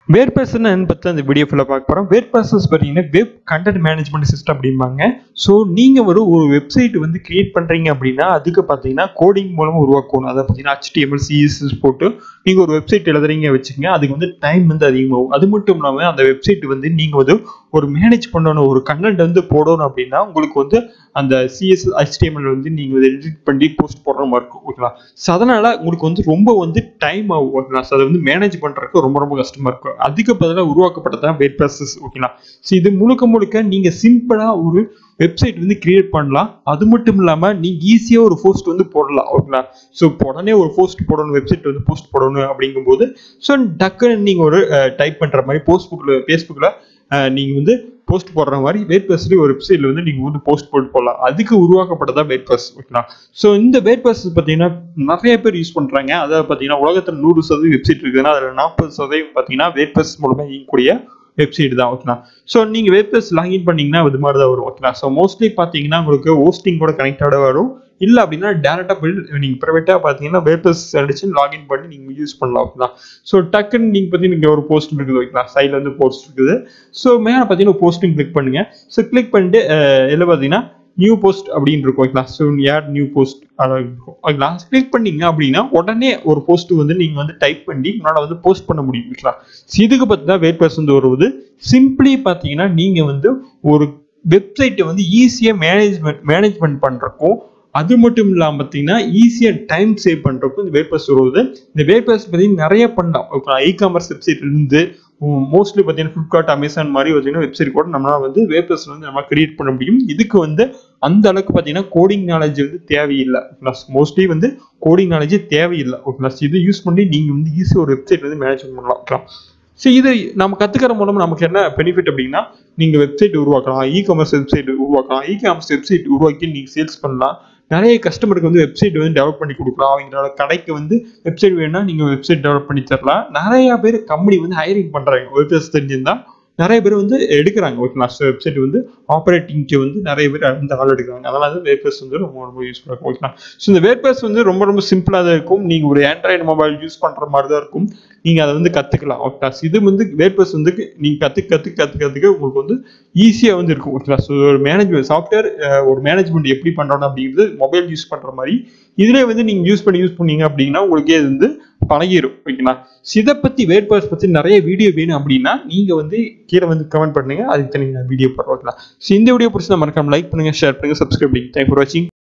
வேர்பேஸ்னா என்ன பற்றி அந்த வீடியோ ஃபுல்லாக பார்க்க போகிறோம் வேர்பேசஸ் பார்த்தீங்கன்னா வெப் கண்டென்ட் மேனேஜ்மெண்ட் சிஸ்டம் அப்படிம்பாங்க ஸோ நீங்கள் ஒரு ஒரு வெப்சைட் வந்து கிரியேட் பண்ணுறீங்க அப்படின்னா அதுக்கு பார்த்தீங்கன்னா கோடிங் மூலமாக உருவாக்கணும் அதை பார்த்தீங்கன்னா HTML CSS போட்டு நீங்கள் ஒரு வெப்சைட் எழுதுறீங்க வச்சுங்க அதுக்கு வந்து டைம் வந்து அதிகமாகும் அது மட்டும் இல்லாமல் அந்த வெப்சைட் வந்து நீங்கள் வந்து ஒரு மேனேஜ் பண்ணணும் ஒரு கண்டென்ட் வந்து போடணும் அப்படின்னா உங்களுக்கு வந்து அந்த சிஎஸ் HTML வந்து நீங்கள் வந்து எடிட் பண்ணி போஸ்ட் போடுற மாதிரி இருக்கும் ஓகேங்களா ஸோ அதனால் உங்களுக்கு வந்து ரொம்ப வந்து டைம் ஆகும் ஓகேங்களா ஸோ அதை வந்து மேனேஜ் பண்ணுறதுக்கு ரொம்ப ரொம்ப கஷ்டமாக இருக்கும் அதுக்கு பதிலாக உருவாக்கப்பட்டதான் வெப் ப்ராசஸ் ஓகேங்களா ஸோ இது முழுக்க முழுக்க நீங்கள் சிம்பிளாக ஒரு வெப்சைட் வந்து கிரியேட் பண்ணலாம் அது மட்டும் இல்லாமல் நீங்கள் ஈஸியாக ஒரு போஸ்ட் வந்து போடலாம் ஓகேங்களா ஸோ உடனே ஒரு போஸ்ட் போடணும் வெப்சைட் வந்து போஸ்ட் போடணும் அப்படிங்கும்போது ஸோ டக்குன்னு நீங்கள் ஒரு டைப் பண்ணுற மாதிரி போஸ்ட்புக்கில் ஃபேஸ்புக்கில் நீங்கள் வந்து போஸ்ட் போடுற மாதிரி வேட் பர்ஸ்லேயே ஒரு வெப்சைட்ல வந்து நீங்கள் வந்து போஸ்ட் போட்டு போடலாம் அதுக்கு உருவாக்கப்பட்டதா வேட் பர்ஸ் ஓகேங்களா ஸோ இந்த வேட் பர்ஸ் பார்த்தீங்கன்னா நிறைய பேர் யூஸ் பண்ணுறாங்க அதாவது பார்த்தீங்கன்னா உலகத்தில் நூறு சதவீதம் வெப்சைட் இருக்குதுன்னா அதில் நாற்பது சதவீதம் பார்த்தீங்கன்னா வேட் பர்ஸ் மூலமாக இயங்கக்கூடிய வெப்சைட் தான் ஓகேங்களா ஸோ நீங்கள் வெப்சைட்ஸ் லாகின் பண்ணீங்கன்னா இது மாதிரி தான் வரும் ஓகேங்களா ஸோ மோஸ்ட்லி பார்த்தீங்கன்னா உங்களுக்கு ஹோஸ்டிங் கூட கனெக்டடாக வரும் இல்லை அப்படின்னா டேரெக்டாக போய் நீங்கள் ப்ரைவேட்டாக பார்த்தீங்கன்னா வேப்பர்ஸ் அடிச்சு லாகின் பண்ணி நீங்கள் யூஸ் பண்ணலாம் ஓகேங்களா ஸோ டக்குன்னு நீங்கள் பார்த்தீங்கன்னா இங்கே ஒரு போஸ்ட் இருக்குது ஓகேங்களா சைடில் வந்து போஸ்ட் இருக்குது ஸோ மேலே பார்த்தீங்கன்னா போஸ்டிங் கிளிக் பண்ணுங்க ஸோ கிளிக் பண்ணிட்டு இதில் பார்த்தீங்கன்னா நியூ போஸ்ட் அப்படின்னு இருக்கும் ஓகேங்களா ஸோ ஆட் நியூ போஸ்ட் இருக்கும் ஓகேங்களா கிளிக் பண்ணீங்க அப்படின்னா உடனே ஒரு போஸ்ட் வந்து நீங்கள் வந்து டைப் பண்ணி உங்களால் வந்து போஸ்ட் பண்ண முடியும் ஓகேங்களா ஸோ இதுக்கு பற்றி தான் வேட் பர்ஸ் வந்து வருவது சிம்பிளி பார்த்தீங்கன்னா நீங்கள் வந்து ஒரு வெப்சைட்டை வந்து ஈஸியாக மேனேஜ்மெண்ட் மேனேஜ்மெண்ட் பண்ணுறக்கும் அது மட்டும் இல்லாமல் பார்த்தீங்கன்னா ஈஸியாக டைம் சேவ் பண்ணுறக்கும் இந்த வேட்பஸ் வருவது இந்த வேட்பஸ் பார்த்தீங்கன்னா நிறைய பண்ணலாம் ஓகேங்களா இ காமர்ஸ் வெப்சைட் இருந்து மோஸ்ட்லி பார்த்தீங்கன்னா ஃப்ளிப்கார்ட் அமேசான் மாதிரி பார்த்தீங்கன்னா வெப்சைட் கூட நம்மளால் வந்து வேப்பர்ஸ் வந்து நம்ம கிரியேட் பண்ண முடியும் இதுக்கு வந்து அந்த அளவுக்கு பார்த்தீங்கன்னா கோடிங் நாலேஜ் வந்து தேவையில்லை ப்ளஸ் மோஸ்ட்லி வந்து கோடிங் நாலேஜே தேவையில்லை ஓகேங்களா இது யூஸ் பண்ணி நீங்கள் வந்து ஈஸியாக ஒரு வெப்சைட் வந்து மேனேஜ் பண்ணலாம் ஓகேங்களா ஸோ இது நம்ம கற்றுக்கிற மூலம் நமக்கு என்ன பெனிஃபிட் அப்படின்னா நீங்கள் வெப்சைட் உருவாக்கலாம் இ காமர்ஸ் வெப்சைட் உருவாக்கலாம் இ காமர்ஸ் வெப்சைட் உருவாக்கி நீங்கள் சேல்ஸ் பண்ணலாம் நிறைய கஸ்டமருக்கு வந்து வெப்சைட் வந்து டெவலப் பண்ணி கொடுக்கலாம் அவங்களோட கடைக்கு வந்து வெப்சைட் வேணும்னா நீங்கள் வெப்சைட் டெவலப் பண்ணி தரலாம் நிறைய பேர் கம்பெனி வந்து ஹைரிங் பண்ணுறாங்க வெப்சைட் தெரிஞ்சிருந்தா நிறைய பேர் வந்து எடுக்கிறாங்க ஓகேங்களா ஸோ வெப்சைட் வந்து ஆப்ரேட்டிங்க்கு வந்து நிறைய பேர் வந்து ஆள் எடுக்கிறாங்க அதனால வந்து வேர்பேஸ் வந்து ரொம்ப ரொம்ப யூஸ்ஃபுல்லாக இருக்கும் ஓகேங்களா ஸோ இந்த வேர்பேஸ் வந்து ரொம்ப ரொம்ப சிம்பிளாக தான் இருக்கும் நீங்கள் ஒரு ஆண்ட்ராய்டு மொபைல் யூஸ் பண்ணுற மாதிரி தான் இருக்கும் நீங்கள் அதை வந்து கற்றுக்கலாம் ஓகேங்களா இது வந்து வேர்பேஸ் வந்து நீங்கள் கற்று கற்று கற்று கற்றுக்க உங்களுக்கு வந்து ஈஸியாக வந்து இருக்கும் ஓகேங்களா ஸோ ஒரு மேனேஜ்மெண்ட் சாஃப்ட்வேர் ஒரு மேனேஜ்மெண்ட் எப்படி பண்ணுறோம் அப்படிங்கிறது மொபைல் யூஸ் பண்ணுற மாதிரி இதிலே வந்து நீங்கள் யூஸ் பண்ணி யூஸ் பண்ணீங்க அப்படின்னா உங்களுக்கே இது வந்து பழகிடும் ஓகேங்களா இதை பற்றி வேட்பாஸ் பற்றி நிறைய வீடியோ வேணும் அப்படின்னா நீங்கள் வந்து கீழே வந்து கமெண்ட் பண்ணுங்க அதுக்கு தனி வீடியோ போடுறோம் ஓகேங்களா ஸோ இந்த வீடியோ பிடிச்சி மறக்காம லைக் பண்ணுங்க ஷேர் பண்ணுங்க சப்ஸ்கிரைப் பண்ணுங்க தேங்க் ஃபார் வாட்சிங்